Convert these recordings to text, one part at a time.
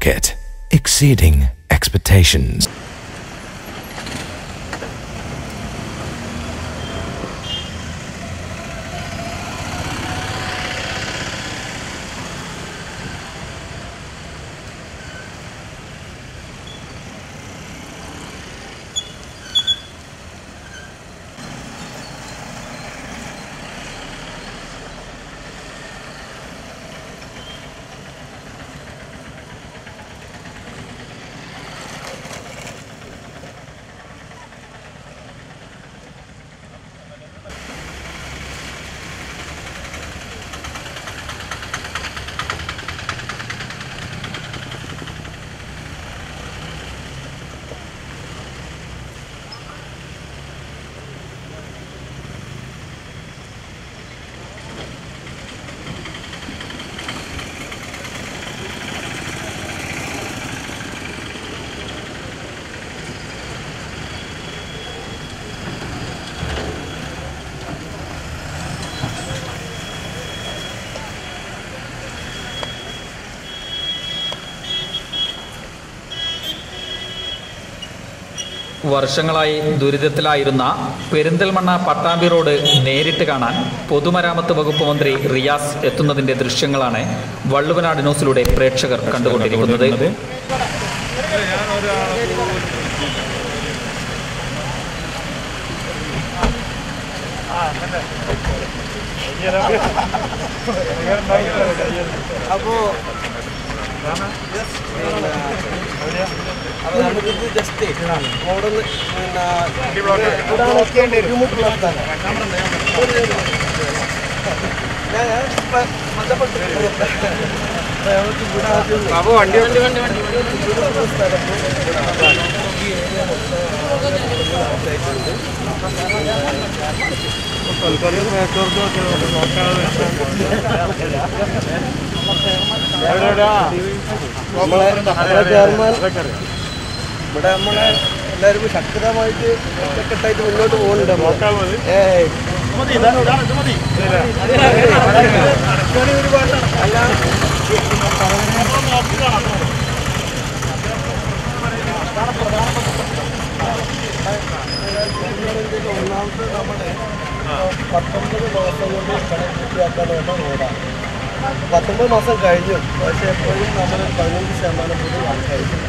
market, exceeding expectations. വർഷങ്ങളായി ദുരിതത്തിലായിരുന്ന Perinthalmanna Pattambi road നേരിട്ട് കാണാൻ പൊതുമരാമത്ത് വകുപ്പ് മന്ത്രി റിയാസ് എത്തുന്നതിന്റെ ദൃശ്യങ്ങളാണ് വള്ളുവനാട് ന്യൂസിലൂടെ പ്രേക്ഷകർ കണ്ടുകൊണ്ടിരിക്കുന്നത് അപ്പോ അപ്പൊ നമുക്കിത് ജസ്റ്റ് അവിടെ പിന്നെ ബുദ്ധിമുട്ടുള്ള സ്ഥലം ഞാൻ ഞാൻ ഇപ്പൊ ബന്ധപ്പെട്ടു അപ്പൊ ഞങ്ങൾക്ക് ഇവിടെ ആദ്യം വണ്ടി വണ്ടി വണ്ടി വണ്ടി ബുദ്ധിമുട്ടുള്ള സ്ഥലത്ത് നമ്മളെ നമ്മളെ ചെയർമാൻ ഇവിടെ നമ്മളെ എല്ലാവരും ശക്തമായിട്ട് ഒറ്റക്കെട്ടായിട്ട് മുന്നോട്ട് പോകുന്നുണ്ട് നമ്മള്. ഏയ് അല്ല ഒന്നാമത്തെ നമ്മുടെ പത്തൊമ്പത് മാസം കൊണ്ട് കണക്കൂട്ടിയാക്കാൻ വേണ്ട റോഡാണ് പത്തൊമ്പത് മാസം കഴിഞ്ഞു പക്ഷേ എപ്പോഴും നമ്മൾ പതിനഞ്ച് ശതമാനം പോലും ആൾക്കാരില്ല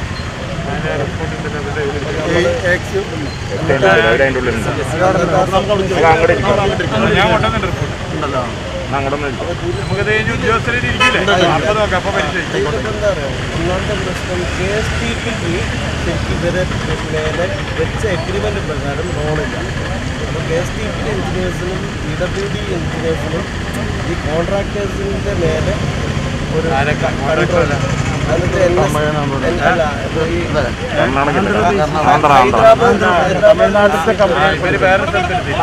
നമുക്കത് കഴിഞ്ഞ് ഉദ്യോഗസ്ഥരായിട്ട് ഇരിക്കില്ലേ അപ്പൊ നോക്കാം അപ്പൊ പരിശോധിക്കാം എന്താ പറയുക ഒന്നാമത്തെ പ്രശ്നം കെ എസ് ടി പിക്ക് ശരിക്കും ഇവരെ മേലെ വെച്ച എഗ്രിമെന്റ് പ്രകാരം ലോണില്ല അപ്പോൾ കെ എസ് ടി പി എഞ്ചിനീയേഴ്സിനും പി ഡബ്ല്യു ഡി എഞ്ചിനീയേഴ്സിനും ഈ കോൺട്രാക്ടേഴ്സിൻ്റെ മേലെ ഒരു control. എന്നിട്ട് എൻ എസ് അല്ല ഇപ്പൊ ഈ ഹൈദരാബാദ് തമിഴ്നാട്ടിലത്തെ കമ്പനി ഇവര് വേറെ സ്ഥലത്തെടുത്തി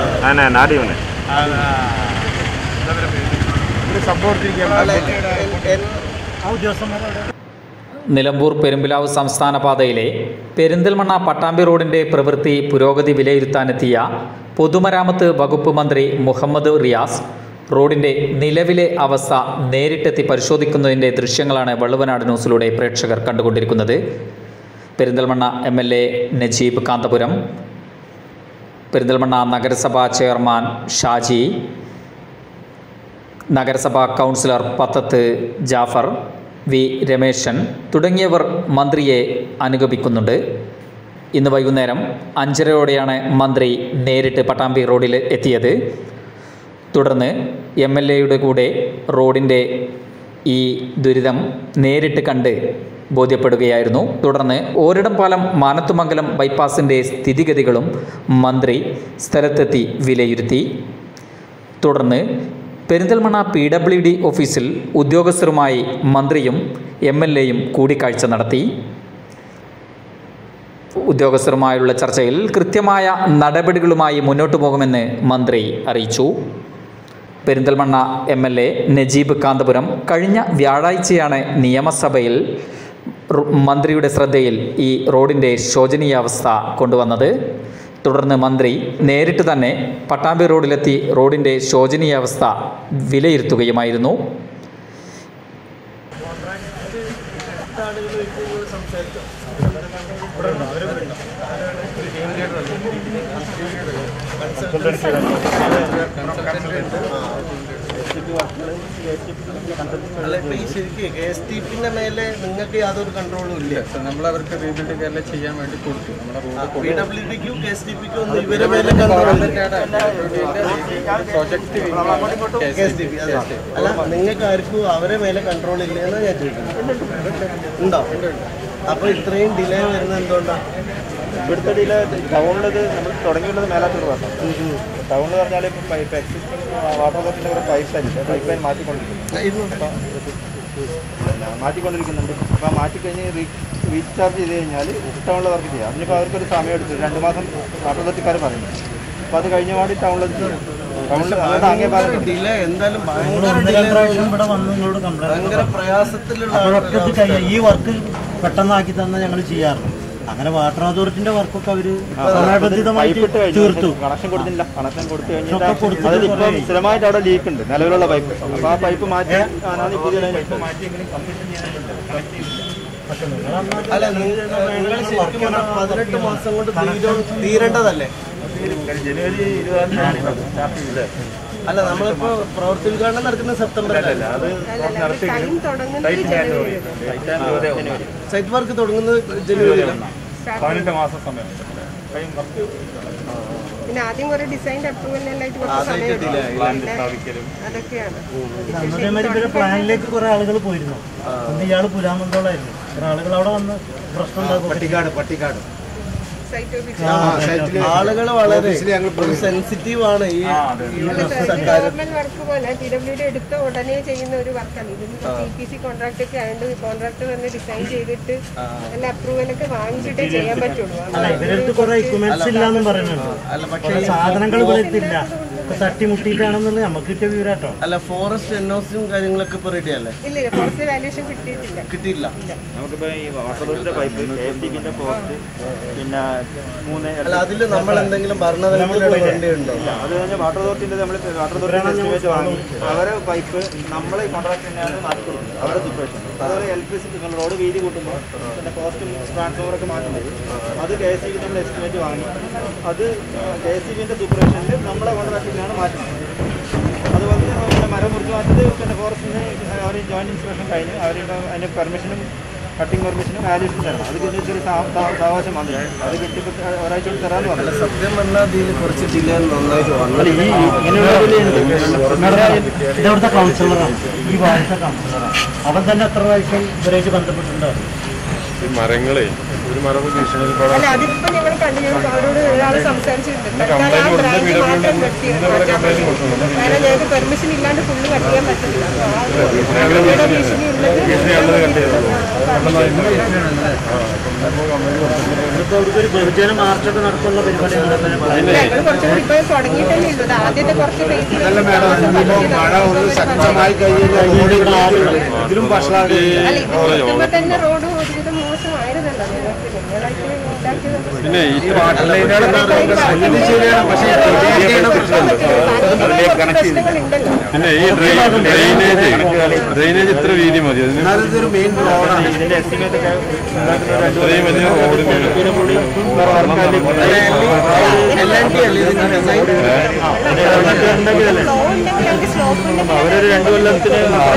സപ്പോർട്ടിരിക്കാൻ അല്ല, എൻ- എൻ- നിലമ്പൂർ പെരുമ്പിലാവ് സംസ്ഥാന പാതയിലെ പെരിന്തൽമണ്ണ പട്ടാമ്പി റോഡിന്റെ പ്രവൃത്തി പുരോഗതി വിലയിരുത്താനെത്തിയ പൊതുമരാമത്ത് വകുപ്പ് മന്ത്രി മുഹമ്മദ് റിയാസ് റോഡിന്റെ നിലവിലെ അവസ്ഥ നേരിട്ടെത്തി പരിശോധിക്കുന്നതിന്റെ ദൃശ്യങ്ങളാണ് വള്ളുവനാട് ന്യൂസിലൂടെ പ്രേക്ഷകർ കണ്ടുകൊണ്ടിരിക്കുന്നത് Perinthalmanna M L A Najeeb Kanthapuram Perinthalmanna നഗരസഭാ ചെയർമാൻ ഷാജി നഗരസഭാ കൗൺസിലർ പത്തത്ത് ജാഫർ വി രമേശൻ തുടങ്ങിയവർ മന്ത്രിയെ അനുഗമിക്കുന്നുണ്ട് ഇന്ന് വൈകുന്നേരം അഞ്ചരയോടെയാണ് മന്ത്രി നേരിട്ട് പട്ടാമ്പി റോഡിൽ എത്തിയത് തുടർന്ന് എം എൽ എയുടെ കൂടെ റോഡിൻ്റെ ഈ ദുരിതം നേരിട്ട് കണ്ട് ബോധ്യപ്പെടുകയായിരുന്നു തുടർന്ന് ഓരിടം പാലം മാനത്തുമംഗലം ബൈപ്പാസിൻ്റെ സ്ഥിതിഗതികളും മന്ത്രി സ്ഥലത്തെത്തി വിലയിരുത്തി തുടർന്ന് പെരിന്തൽമണ്ണ പി ഡബ്ല്യു ഡി ഓഫീസിൽ ഉദ്യോഗസ്ഥരുമായി മന്ത്രിയും എം എൽ എയും കൂടിക്കാഴ്ച നടത്തി ഉദ്യോഗസ്ഥരുമായുള്ള ചർച്ചയിൽ കൃത്യമായ നടപടികളുമായി മുന്നോട്ടു പോകുമെന്ന് മന്ത്രി അറിയിച്ചു Perinthalmanna M L A Najeeb Kanthapuram കഴിഞ്ഞ വ്യാഴാഴ്ചയാണ് നിയമസഭയിൽ റു- മന്ത്രിയുടെ ശ്രദ്ധയിൽ ഈ റോഡിൻ്റെ ശോചനീയാവസ്ഥ കൊണ്ടുവന്നത് തുടർന്ന് മന്ത്രി നേരിട്ട് തന്നെ പട്ടാമ്പി റോഡിലെത്തി റോഡിൻ്റെ ശോചനീയാവസ്ഥ വിലയിരുത്തുകയുമായിരുന്നു ആളുകൾ അല്ല ഇപ്പൊ ഈ ശരിക്കും കെ എസ് ടി പിന്നെ മേലെ നിങ്ങൾക്ക് യാതൊരു കൺട്രോളും ഇല്ല നമ്മൾ അവർക്ക് റീബിൽഡിംഗ് എല്ലാം ചെയ്യാൻ വേണ്ടി കൊടുത്തു നമ്മുടെ പി ഡബ്ല്യു ഡിക്കും കെ എസ് ടി പിക്കും ഒന്നും ഇവരെ മേലെ control project K S T P അതെ അല്ല നിങ്ങൾക്ക് ആർക്കും അവരെ മേലെ കൺട്രോൾ ഇല്ല എന്നാ ഞാൻ ചോദിക്കുന്നത് ഉണ്ടോ അപ്പൊ ഇത്രയും ഡിലേ വരുന്നത് എന്തുകൊണ്ടാണ് ഇവിടുത്തെ ഡിലെ ടൗണിലത് നമ്മൾ തുടങ്ങിയുള്ളത് മേലാറ്റൂർ ഭാഗം ടൗണിൽ പറഞ്ഞാൽ ഇപ്പം പൈപ്പ് എക്സിസ്റ്റിംഗ് വാട്ടർ അതോറിറ്റിൻ്റെ കൂടെ പൈപ്പ് ലൈൻ പൈപ്പ് ലൈൻ മാറ്റിക്കൊണ്ടിരിക്കുന്നു അപ്പം പിന്നെ മാറ്റിക്കൊണ്ടിരിക്കുന്നുണ്ട് അപ്പോൾ ആ മാറ്റിക്കഴിഞ്ഞ് റീ റീചാർജ് ചെയ്ത് കഴിഞ്ഞാൽ ടൗണിൽ വർക്ക് ചെയ്യാം അതിനിപ്പോൾ അവർക്കൊരു സമയം എടുത്തു രണ്ട് മാസം വാട്ടർ അതോറിറ്റിക്കാർ പറയുന്നു അപ്പോൾ അത് കഴിഞ്ഞ പാടി ടൗണിൽ ടൗണിൽ അവരുടെ അങ്ങേ ഭാഗത്ത് ഡിലേ എന്തായാലും ഭയങ്കര ഒന്ന് delay രണ്ട് പ്രാവശ്യം ഇവിടെ വന്ന് നിങ്ങളോട് കംപ്ലൈന്റ് ഭയങ്കര പ്രയാസത്തിലുള്ള അപ്പോഴൊക്കെ ഇത് കഴിയും ഈ വർക്ക് പെട്ടെന്നാക്കി തന്നെ ഞങ്ങൾ ചെയ്യാറുണ്ട് അങ്ങനെ വാട്ടർ അതോറിറ്റിന്റെ വർക്കൊക്കെ അവര് സമയബന്ധിതമായിട്ട് പൈപ്പ് ഇട്ട് കഴിഞ്ഞു തീർത്തു കണക്ഷൻ കൊടുത്തില്ല കണക്ഷൻ കൊടുത്തു ഒക്കെ കഴിഞ്ഞിട്ട് കൊടുത്തിട്ട് അതിലിപ്പം കുറേ ആയി. സ്ഥിരമായിട്ട് അവിടെ ലീക്ക് ഉണ്ട് നിലവിലുള്ള പൈപ്പ് അപ്പോൾ ആ പൈപ്പ് മാറ്റി ആണ് പുതിയ ലൈൻ ഇട്ട് മാറ്റിയെങ്കിലും കംപ്ലീറ്റ് ചെയ്യാനുണ്ട് അല്ല നിങ്ങൾ ശരിക്കും പറഞ്ഞാൽ പതിനെട്ട് മാസം കൊണ്ട് തീരോ- തീരേണ്ടതല്ലേ ജനുവരി ഇരുപതാം തീയതി സ്റ്റാർട്ട് ചെയ്തത് അല്ല നമ്മളിപ്പോ പ്രവൃത്തി ഉദ്ഘാടനം നടക്കുന്ന സെപ്റ്റംബറിലല്ല അത് ടൈം തുടങ്ങുന്നത് ജനുവരി ജനുവരി സൈറ്റ് വർക്ക് തുടങ്ങുന്നത് ജനുവരിയിലാണ് പതിനെട്ട് മാസം സമയം ടൈം വർക്ക് പിന്നെ ആദ്യം കുറെ ഡിസൈൻ അപ്രൂവലിനെല്ലാം കുറച്ച് അതായിട്ട് സമയം എടുക്കും. delay ആയി. പ്ലാന്റ് സ്ഥാപിക്കലും അതൊക്കെയാണ് അതേമാതിരി ഇവരെ പ്ലാനിലേക്ക് കുറെ ആളുകൾ പോയിരുന്നു അന്ന് ഇയാള് പുരാമന്തോളായിരുന്നു കുറെ ആളുകൾ അവിടെ വന്ന് പ്രശ്നം ഉണ്ടാക്കും പട്ടിക്കാട് പട്ടിക്കാട് സൈറ്റ് ഓഫീസ് ആളുകൾ വളരെ സെൻസിറ്റീവ് ആണ് ഈ നോർമൽ വർക്ക് പോലെ പി ഡബ്ല്യു ഡി എടുത്ത ഉടനെ ചെയ്യുന്ന ഒരു വർക്കാണ് ഇത് സി പി സി കോൺട്രാക്ട് ഒക്കെ ആയതുകൊണ്ട് കോൺട്രാക്ടർ തന്നെ ഡിസൈൻ ചെയ്തിട്ട് എല്ലാ അപ്രൂവലൊക്കെ വാങ്ങിച്ചിട്ടേ ചെയ്യാൻ പറ്റുള്ളൂ അല്ല ഇവരടുത്ത് കുറെ എക്യുപ്മെന്റ്സ് ഇല്ലാന്നും പറയുന്നുണ്ട് അല്ല പക്ഷേ കുറെ സാധനങ്ങൾ ഇവിടെ എത്തില്ല ഒക്കെ തട്ടിമുട്ടിയിട്ടാണെന്നുള്ളത് നമുക്ക് കിട്ടിയ വിവരാട്ടോ അല്ല ഫോറസ്റ്റ് എൻ ഒ സിയും കാര്യങ്ങളൊക്കെ ഇപ്പൊ റെഡി അല്ലേ ഇല്ല ഇല്ല ഫോറസ്റ്റ് വാല്യൂഷൻ കിട്ടിയിട്ടില്ല കിട്ടിയില്ല നമുക്കിപ്പോൾ ഈ വാട്ടർ അതോറിറ്റിയുടെ പൈപ്പ് കെ എഫ് ഡിക്കിൻ്റെ പോസ്റ്റ് പിന്നെ മൂന്ന് അല്ല അതിൽ നമ്മൾ എന്തെങ്കിലും ഭരണതലത്തിൽ ഇടപെടേണ്ടതുണ്ടോ ഇല്ല, അത് കഴിഞ്ഞ് വാട്ടർ അതോറിറ്റിൻ്റെ നമ്മൾ വാട്ടർ അതോറിറ്റി എസ്റ്റിമേറ്റ് വാങ്ങി അവരെ പൈപ്പ് നമ്മളെ കോൺട്രാക്ട് തന്നെയാണ് മാറ്റി കൊടുക്കുന്നത് അവരുടെ സിറ്റുവേഷൻ അതുപോലെ ഇലക്ട്രിസിറ്റി നിങ്ങൾ റോഡ് വീതി കൂട്ടുമ്പോൾ പിന്നെ പോസ്റ്റും ട്രാൻസ്ഫോമറൊക്കെ മാറ്റുന്നത് അത് കെ എസ് നമ്മൾ എസ്റ്റിമേറ്റ് വാങ്ങി അത് കെ എസ് ബിൻ്റെ സൂപ്പർവിഷനിൽ നമ്മളെ കോൺട്രാക്ട് തന്നെയാണ് മാറ്റുന്നത് അതുപോലെ തന്നെ പിന്നെ മരം മുറിച്ച് മാറ്റത് പിന്നെ ഫോറസ്റ്റിന് അവർ ജോയിൻറ്റ് ഇൻസ്പെക്ഷൻ കഴിഞ്ഞ് അവരുടെ അതിൻ്റെ പെർമിഷനും കട്ടിംഗ് പെർമിഷനും വാല്യൂഷൻ തരണം അത് കഴിഞ്ഞ് ചെറിയ സാ- സാ- സാവകാശം വന്നിട്ടുണ്ട് അത് കിട്ടിയപ്പോൾ ഒരാഴ്ച കൊണ്ട് തരാമെന്ന് പറഞ്ഞു സത്യം പറഞ്ഞാൽ ഇതിൽ കുറച്ച് ഡിലേ നന്നായിട്ട് വന്നു അല്ല ഈ ഇങ്ങനെയുള്ള ഡിലേ ഉണ്ട് ഇതവിടുത്തെ കൗൺസിലറാണ് ഈ വാർത്ത കൗൺസിലറാണ് അവൻ തന്നെ എത്ര പ്രാവശ്യം ഇവരായിട്ട് ബന്ധപ്പെട്ടിട്ടുണ്ടോ ഈ മരങ്ങളെ ഒരു മരം ഭീഷണിയിൽപ്പെടാൻ അല്ല അതിപ്പോ ഞങ്ങൾ കണ്ടിന്യൂ അവരോട് ഒരാൾ സംസാരിച്ചിട്ടുണ്ട് തൽക്കാലം ആ ബ്രാഞ്ച് മാത്രം വെട്ടി മാറ്റാൻ പറ്റും. കാരണം ഞങ്ങൾക്ക് പെർമിഷൻ ഇല്ലാണ്ട് ഫുള്ള് കട്ട് ചെയ്യാൻ പറ്റില്ല അപ്പൊ ആ ഒരു ഇവിടെ ഭീഷണി ഇപ്പൊ അവർക്ക് ഒരു ബഹുജന മാർച്ചൊക്കെ നടത്തുന്ന പരിപാടിയാണ് ഞങ്ങൾ കുറച്ചുകൂടി ഇപ്പൊ തുടങ്ങിയിട്ടല്ലേ ഉള്ളൂ ഇത് ആദ്യത്തെ കുറച്ച് മഴ ഒന്ന് ശക്തമായി കഴിഞ്ഞാൽ ഇതിലും ഭക്ഷണം അല്ല ഇത് കൊടുക്കുമ്പോ തന്നെ റോഡ് ഒരുവിധം മോശമായിരുന്നല്ലോ നിങ്ങൾക്ക് നിങ്ങളായിട്ട് ഉണ്ടാക്കിയത് പിന്നെ ഈ പ്രശ്നങ്ങളുണ്ടല്ലോ പിന്നെ ഈ ഡ്രെയിൻ- ഡ്രെയിനേജ് ഡ്രെയിനേജ് ഇത്ര വീതി മതി അതിന് ഇതൊരു മെയിൻ റോഡാണ് ഇതിന്റെ എസ്റ്റിമേറ്റ് ഒക്കെ ഇത്രയും വലിയ റോഡിന് എല്ലാം ടി അല്ലേ ഇതിന്റെ ഡിസൈൻ ഫ്ലോ ഉണ്ടെങ്കിൽ നമുക്ക് സ്ലോപ്പ് ഉണ്ടെങ്കിൽ അവരൊരു രണ്ടു കൊല്ലത്തിന്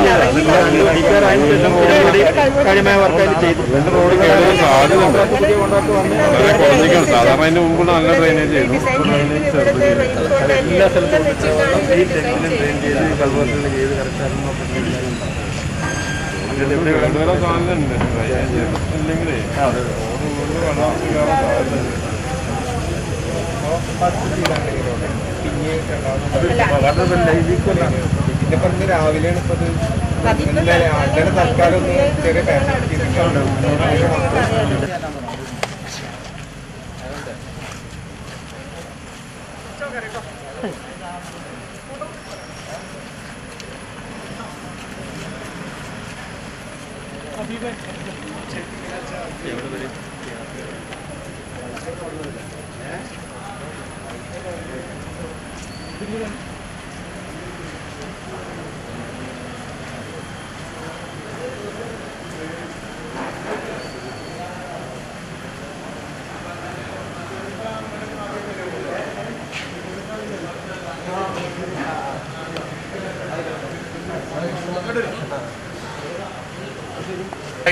കാര്യമായ വർക്കായിട്ട് ചെയ്തു റോഡ് കേടാൻ സാധ്യതയുണ്ട് പുതിയ കോൺട്രാക്ട് വന്ന് വളരെ കുറഞ്ഞിരിക്കണം സാധാരണ അതിന്റെ മുമ്പ് നല്ല ഡ്രെയിനേജ് ചെയ്തു ഡിസൈൻ ചെയ്തിട്ട് ഇവിടുത്തെ റെയിൻകോട്ട് എല്ലാം വെച്ചിട്ടാണ് ഇവർ ഡിസൈൻ ചെയ്തത് രണ്ടുപേരും സാധ്യതയുണ്ട് ഡ്രെയിനേജ് ഇല്ലെങ്കിലേ റോഡ് കൂടുതൽ വെള്ളം കയറാൻ സാധ്യതയുണ്ട് രാവിലെയാണ് ഇപ്പൊ അതിപ്പോ തൽക്കാലം ചെറിയ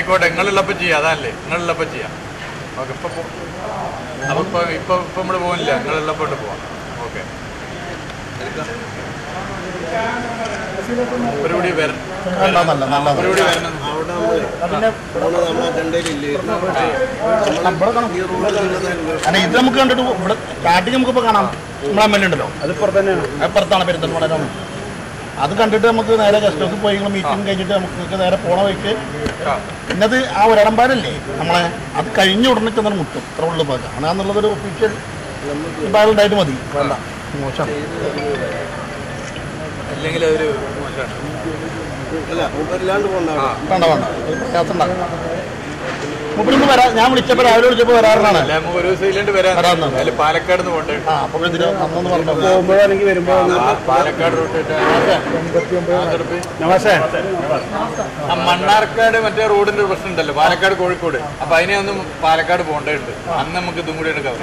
ആയിക്കോട്ടെ നിങ്ങളുള്ളപ്പോൾ ചെയ്യാം അതല്ലേ നിങ്ങളുള്ളപ്പോൾ ചെയ്യാം ഓക്കെ ഇപ്പൊ പോ- അപ്പൊ ഇപ്പൊ ഇപ്പൊ ഇപ്പൊ നമ്മള് പോകുന്നില്ല നിങ്ങളുള്ളപ്പോൾ പോവാം ഓക്കെ ഒരുപടി വരണം ഒരുപടി വരണം അവിടെ നമ്മള് പോണത് നമ്മളെ അജണ്ടയിലില്ലായിരുന്നു ഈ റോഡ് അല്ല ഇത് നമുക്ക് കണ്ടിട്ട് ഇവിടെ സ്റ്റാർട്ടിങ് നമുക്ക് ഇപ്പോൾ കാണാം നമ്മളെ എം എൽ ഉണ്ടല്ലോ അത് പുറത്ത് തന്നെയാണ് അപ്പുറത്താണ് പെരുന്തൽമണ്ണ അത് കണ്ടിട്ട് നമുക്ക് നേരെ ഗസ്റ്റ് ഹൗസിൽ പോയി മീറ്റിംഗ് കഴിഞ്ഞിട്ട് നമുക്ക് നേരെ പോണ വഴിക്ക് പിന്നത് ആ ഒരടമ്പാരല്ലേ നമ്മളെ അത് കഴിഞ്ഞ ഉടനെ ചെന്നാൽ മുട്ടും ഇത്ര ഉള്ളു പോകാം കാണാന്നുള്ളതൊരു ഒഫീഷ്യൽ ഉണ്ടായിട്ട് മതി വേണ്ട മോശം അല്ലെങ്കിൽ അതൊരു മോശമാണ് അല്ല മൂപ്പരില്ലാണ്ട് പോകണ്ട വേണ്ട വേണ്ട ഒരു പ്രയാസം ഉണ്ടാകും മുമ്പിൽ വരാ ഞാൻ വിളിച്ചപ്പോൾ രാവിലെ വിളിച്ചപ്പോൾ വരാറുള്ളതാണ് അല്ല നമുക്ക് ഒരു ദിവസം ഇല്ലാണ്ട് വരാൻ വരാമെന്നാണ്. അതിൽ പാലക്കാട് നിന്ന് പോകണ്ടേ ആ അപ്പോൾ ഇതിന് അന്നെന്ന് പറഞ്ഞു പോകുമ്പോഴാണെങ്കിൽ വരുമ്പോ ആ, പാലക്കാട് റൂട്ടിട്ട് ആ മണ്ണാർക്കാട് മറ്റേ റോഡിന്റെ ഒരു പ്രശ്നം ഉണ്ടല്ലോ പാലക്കാട് കോഴിക്കോട് അപ്പൊ അതിനെ ഒന്ന് പാലക്കാട് പോകേണ്ടതുണ്ട് അന്ന് നമുക്ക് ഇതും കൂടി എടുക്കാം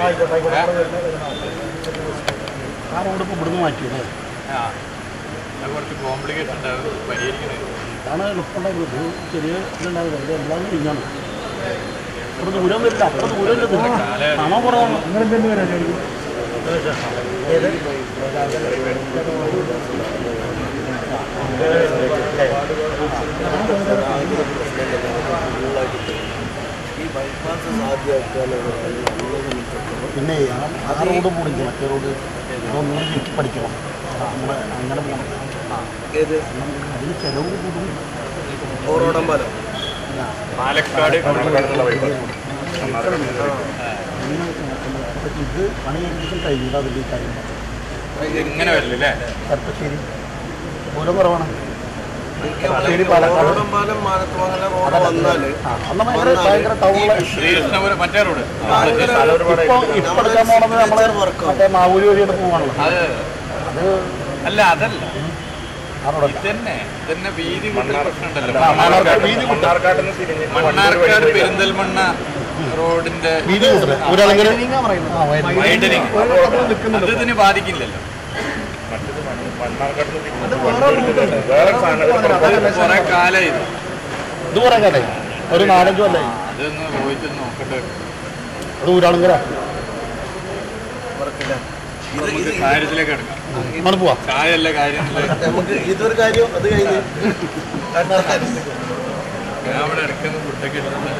ആ റോഡ് ഇപ്പോൾ ഇവിടുന്ന് മാറ്റിയത് അത് കുറച്ച് കോംപ്ലിക്കേഷൻ ഉണ്ടാവും പരിഹരിക്കണേ അതാണ് എളുപ്പമുണ്ടായിരുന്നത് ഇത് ചെറിയ ഇതുണ്ടാവില്ല ഇത് എല്ലാം കഴിഞ്ഞാണ് ഇവിടെ ദൂരം വരില്ല അത്ര ദൂരം ഇല്ല കാണാൻ കുറവാണ് നിങ്ങൾ എന്തെങ്കിലും വരാനായിരിക്കും ഈ ബൈപ്പാസ് സാധ്യമാക്കാൻ പിന്നെ ആ ആ റോഡ് പൊടിക്കും മറ്റേ റോഡ് ഒന്നും ചുറ്റി പഠിക്കണം നമ്മൾ അങ്ങനെ പോകണം ഏത് അതിന് ചെലവ് കൂടും ഓറോടം പാലം പാലക്കാട് ഇത് പണി ഏകദേശം കഴിഞ്ഞിട്ട് അതിൻ്റെ കാര്യം ഇങ്ങനെ വരില്ലേ ചെറുപ്പശ്ശേരി ദൂരം കുറവാണ് ചെറുപ്പശ്ശേരി പാലക്കാട് ഓറോടം പാലം മാനത്തുമംഗല റോഡ് വന്നാല് ആ അന്ന് ഭയങ്കര ഭയങ്കര ടൗണിലെ ശ്രീകൃഷ്ണപുരം മറ്റേ റോഡ് ഇപ്പൊ ഇപ്പൊ എടുക്കാൻ പോണത് നമ്മളെ മറ്റേ മാവൂര് വഴിയുടെ പോവാണല്ലോ അത് അത് അല്ല അതല്ല ആ റോഡല്ല ഇതന്നെ ഇതന്നെ വീതി കൂട്ടൽ പ്രശ്നമുണ്ടല്ലോ ആ, മണ്ണാർക്കാട് വീതി കൂട്ടൽ. മണ്ണാർക്കാട് പെരിന്തൽമണ്ണ റോഡിന്റെ വീതി കൂട്ടല് ഒരാളിങ്ങനെ വൈഡനിങ് അത് ഇതിന് ബാധിക്കില്ലല്ലോ കുറെ കാലം ഇത് ഇത് പറയാൻ കാലേ ഒരു നാലഞ്ചു അല്ലേ അതൊന്ന് പോയിട്ട് നോക്കട്ടെ അത് ഊരാളുങ്കര നമുക്ക് കാര്യത്തിലേക്ക് എടുക്കാം അങ്ങനെ പോവാ ചായല്ല കാര്യം നമുക്ക് ഇതൊരു കാര്യം അത് കഴിഞ്ഞ് ഞാൻ അവിടെ ഇടയ്ക്കൊന്ന് ഫുഡൊക്കെ ഇട്ടിട്ടുണ്ട്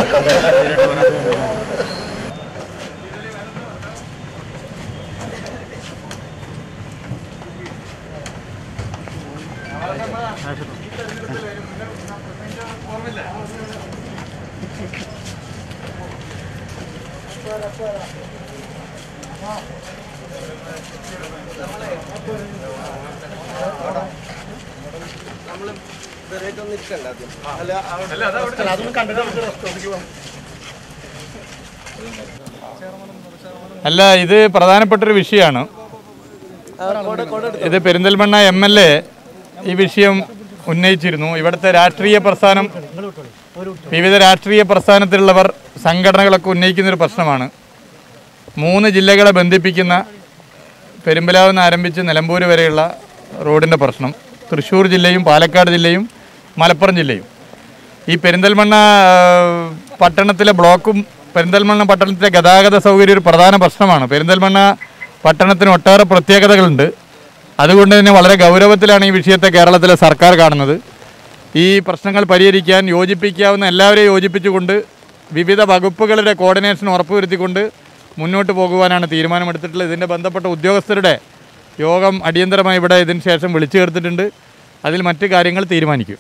നമ്മള് ഇവരായിട്ടൊന്നും ഇരിക്കണ്ട ആദ്യം അല്ല അവിടെ അല്ല അതവിടെ അതൊന്നും കണ്ടിട്ട് നമുക്ക് റെസ്റ്റ് ഹൗസിലേക്ക് പോവാം അല്ല ഇത് പ്രധാനപ്പെട്ടൊരു വിഷയമാണ് ഇത് പെരിന്തൽമണ്ണ എം എൽ എ ഈ വിഷയം ഉന്നയിച്ചിരുന്നു ഇവിടുത്തെ രാഷ്ട്രീയ പ്രസ്ഥാനം വിവിധ രാഷ്ട്രീയ പ്രസ്ഥാനത്തിലുള്ളവർ സംഘടനകളൊക്കെ ഉന്നയിക്കുന്നൊരു പ്രശ്നമാണ് മൂന്ന് ജില്ലകളെ ബന്ധിപ്പിക്കുന്ന പെരുമ്പലാവ് നിന്ന് ആരംഭിച്ച് നിലമ്പൂർ വരെയുള്ള റോഡിൻ്റെ പ്രശ്നം തൃശ്ശൂർ ജില്ലയും പാലക്കാട് ജില്ലയും മലപ്പുറം ജില്ലയും ഈ പെരിന്തൽമണ്ണ ആ, പട്ടണത്തിലെ ബ്ലോക്കും പെരിന്തൽമണ്ണ പട്ടണത്തിലെ ഗതാഗത സൗകര്യം ഒരു പ്രധാന പ്രശ്നമാണ് പെരിന്തൽമണ്ണ പട്ടണത്തിന് ഒട്ടേറെ പ്രത്യേകതകളുണ്ട് അതുകൊണ്ട് തന്നെ വളരെ ഗൗരവത്തിലാണ് ഈ വിഷയത്തെ കേരളത്തിലെ സർക്കാർ കാണുന്നത് ഈ പ്രശ്നങ്ങൾ പരിഹരിക്കാൻ യോജിപ്പിക്കാവുന്ന എല്ലാവരെയും യോജിപ്പിച്ചുകൊണ്ട് വിവിധ വകുപ്പുകളുടെ കോർഡിനേഷൻ ഉറപ്പുവരുത്തിക്കൊണ്ട് മുന്നോട്ട് പോകുവാനാണ് തീരുമാനമെടുത്തിട്ടുള്ളത് ഇതിൻ്റെ ബന്ധപ്പെട്ട ഉദ്യോഗസ്ഥരുടെ യോഗം അടിയന്തരമായി ഇവിടെ ഇതിന് ശേഷം വിളിച്ചു ചേർത്തിട്ടുണ്ട് അതിൽ മറ്റ് കാര്യങ്ങൾ തീരുമാനിക്കും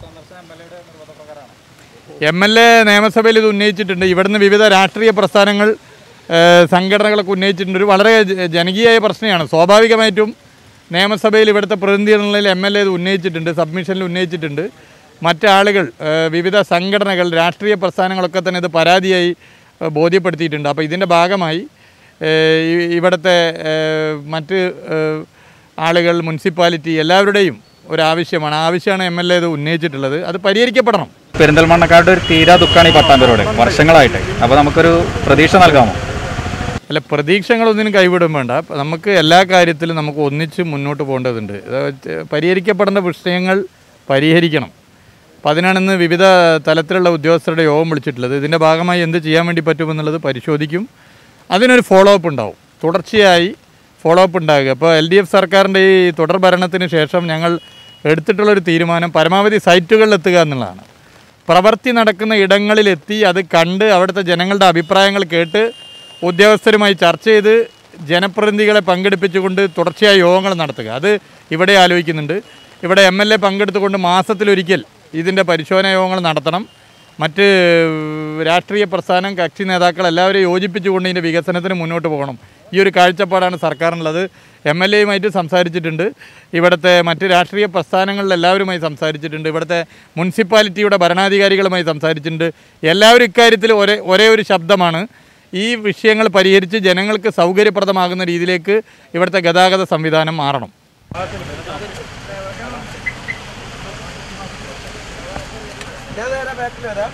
എം എൽ എ നിയമസഭയിൽ ഇത് ഉന്നയിച്ചിട്ടുണ്ട് ഇവിടുന്ന് വിവിധ രാഷ്ട്രീയ പ്രസ്ഥാനങ്ങൾ ഏഹ്, സംഘടനകളൊക്കെ ഉന്നയിച്ചിട്ടുണ്ട് ഒരു വളരെ ജ- ജനകീയമായ പ്രശ്നമാണ് സ്വാഭാവികമായിട്ടും നിയമസഭയിൽ ഇവിടുത്തെ പ്രതിനിധി എന്ന നിലയിൽ എം എൽ എ ഇത് ഉന്നയിച്ചിട്ടുണ്ട് സബ്മിഷനിൽ ഉന്നയിച്ചിട്ടുണ്ട് മറ്റാളുകൾ ഏഹ്, വിവിധ സംഘടനകൾ രാഷ്ട്രീയ പ്രസ്ഥാനങ്ങളൊക്കെ തന്നെ ഇത് പരാതിയായി ഏഹ്, ബോധ്യപ്പെടുത്തിയിട്ടുണ്ട് അപ്പോൾ ഇതിൻ്റെ ഭാഗമായി ഏഹ്, ഈ- ഇവിടുത്തെ ഏഹ്, മറ്റ് ഏഹ്, ആളുകൾ മുനിസിപ്പാലിറ്റി എല്ലാവരുടെയും ഒരാവശ്യമാണ് ആ ആവശ്യമാണ് എം എൽ എ ഇത് ഉന്നയിച്ചിട്ടുള്ളത് അത് പരിഹരിക്കപ്പെടണം പെരിന്തൽമണ്ണക്കാരുടെ ഒരു തീരാ ദുഃഖമാണ് ഈ പട്ടാമ്പി വർഷങ്ങളായിട്ട് അപ്പോൾ നമുക്കൊരു പ്രതീക്ഷ നൽകാമോ അല്ല പ്രതീക്ഷകളൊന്നിനും കൈവിടും വേണ്ട നമുക്ക് എല്ലാ കാര്യത്തിലും നമുക്ക് ഒന്നിച്ച് മുന്നോട്ട് പോകേണ്ടതുണ്ട് ഇത് പരിഹരിക്കപ്പെടേണ്ട വിഷയങ്ങൾ പരിഹരിക്കണം അപ്പോൾ അതിനാണ് ഇന്ന് വിവിധ തലത്തിലുള്ള ഉദ്യോഗസ്ഥരുടെ യോഗം വിളിച്ചിട്ടുള്ളത് ഇതിൻ്റെ ഭാഗമായി എന്ത് ചെയ്യാൻ വേണ്ടി പറ്റുമെന്നുള്ളത് പരിശോധിക്കും അതിനൊരു ഫോളോ അപ്പ് ഉണ്ടാവും തുടർച്ചയായി ഫോളോ അപ്പ് ഉണ്ടാകുക അപ്പോൾ എൽ ഡി എഫ് സർക്കാരിൻ്റെ ഈ തുടർ ഭരണത്തിന് ശേഷം ഞങ്ങൾ എടുത്തിട്ടുള്ളൊരു തീരുമാനം പരമാവധി സൈറ്റുകളിൽ എത്തുക എന്നുള്ളതാണ് പ്രവൃത്തി നടക്കുന്ന ഇടങ്ങളിലെത്തി അത് കണ്ട് അവിടുത്തെ ജനങ്ങളുടെ അഭിപ്രായങ്ങൾ കേട്ട് ഉദ്യോഗസ്ഥരുമായി ചർച്ച ചെയ്ത് ജനപ്രതിനിധികളെ പങ്കെടുപ്പിച്ചുകൊണ്ട് തുടർച്ചയായി യോഗങ്ങൾ നടത്തുക അത് ഇവിടെ ആലോചിക്കുന്നുണ്ട് ഇവിടെ എം എൽ എ പങ്കെടുത്തുകൊണ്ട് മാസത്തിലൊരിക്കൽ ഇതിൻ്റെ പരിശോധന യോഗങ്ങൾ നടത്തണം മറ്റ് രാഷ്ട്രീയ പ്രസ്ഥാനം കക്ഷി നേതാക്കൾ എല്ലാവരെയും യോജിപ്പിച്ചുകൊണ്ട് ഇതിൻ്റെ വികസനത്തിന് മുന്നോട്ട് പോകണം ഈ ഒരു കാഴ്ചപ്പാടാണ് സർക്കാരിനുള്ളത് എം എൽ എയുമായിട്ട് സംസാരിച്ചിട്ടുണ്ട് ഇവിടുത്തെ മറ്റ് രാഷ്ട്രീയ പ്രസ്ഥാനങ്ങളിൽ എല്ലാവരുമായി സംസാരിച്ചിട്ടുണ്ട് ഇവിടുത്തെ മുനിസിപ്പാലിറ്റിയുടെ ഭരണാധികാരികളുമായി സംസാരിച്ചിട്ടുണ്ട് എല്ലാവരും ഇക്കാര്യത്തിൽ ഒരേ ഒരേ ഒരു ശബ്ദമാണ് ഈ വിഷയങ്ങൾ പരിഹരിച്ച് ജനങ്ങൾക്ക് സൗകര്യപ്രദമാകുന്ന രീതിയിലേക്ക് ഇവിടുത്തെ ഗതാഗത സംവിധാനം മാറണം ഞാൻ നേരെ ബാക്കിൽ വരാം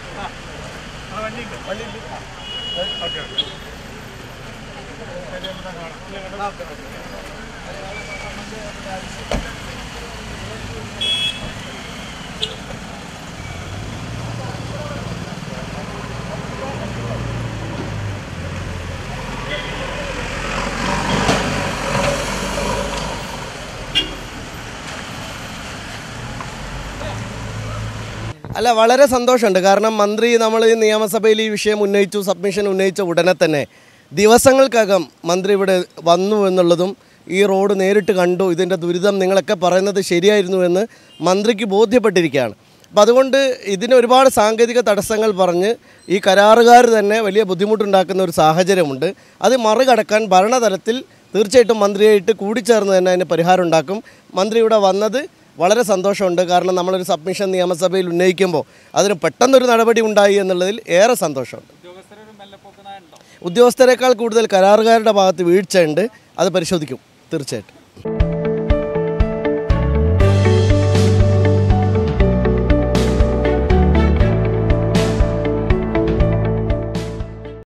അല്ല വളരെ സന്തോഷമുണ്ട് കാരണം മന്ത്രി നമ്മൾ ഈ നിയമസഭയിൽ ഈ വിഷയം ഉന്നയിച്ചു സബ്മിഷൻ ഉന്നയിച്ച ഉടനെ തന്നെ ദിവസങ്ങൾക്കകം മന്ത്രി ഇവിടെ വന്നു എന്നുള്ളതും ഈ റോഡ് നേരിട്ട് കണ്ടു ഇതിൻ്റെ ദുരിതം നിങ്ങളൊക്കെ പറയുന്നത് ശരിയായിരുന്നു എന്ന് മന്ത്രിക്ക് ബോധ്യപ്പെട്ടിരിക്കുകയാണ് അപ്പോൾ അതുകൊണ്ട് ഇതിന് ഒരുപാട് സാങ്കേതിക തടസ്സങ്ങൾ പറഞ്ഞ് ഈ കരാറുകാർ തന്നെ വലിയ ബുദ്ധിമുട്ടുണ്ടാക്കുന്ന ഒരു സാഹചര്യമുണ്ട് അത് മറികടക്കാൻ ഭരണതലത്തിൽ തീർച്ചയായിട്ടും മന്ത്രിയായിട്ട് കൂടിച്ചേർന്ന് തന്നെ അതിന് പരിഹാരം ഉണ്ടാക്കും മന്ത്രി ഇവിടെ വന്നത് വളരെ സന്തോഷമുണ്ട് കാരണം നമ്മളൊരു സബ്മിഷൻ നിയമസഭയിൽ ഉന്നയിക്കുമ്പോൾ അതിന് പെട്ടെന്നൊരു നടപടി ഉണ്ടായി എന്നുള്ളതിൽ ഏറെ സന്തോഷമുണ്ട് ഉദ്യോഗസ്ഥരെക്കാൾ കൂടുതൽ കരാറുകാരുടെ ഭാഗത്ത് വീഴ്ചയുണ്ട് അത് പരിശോധിക്കും തീർച്ചയായിട്ടും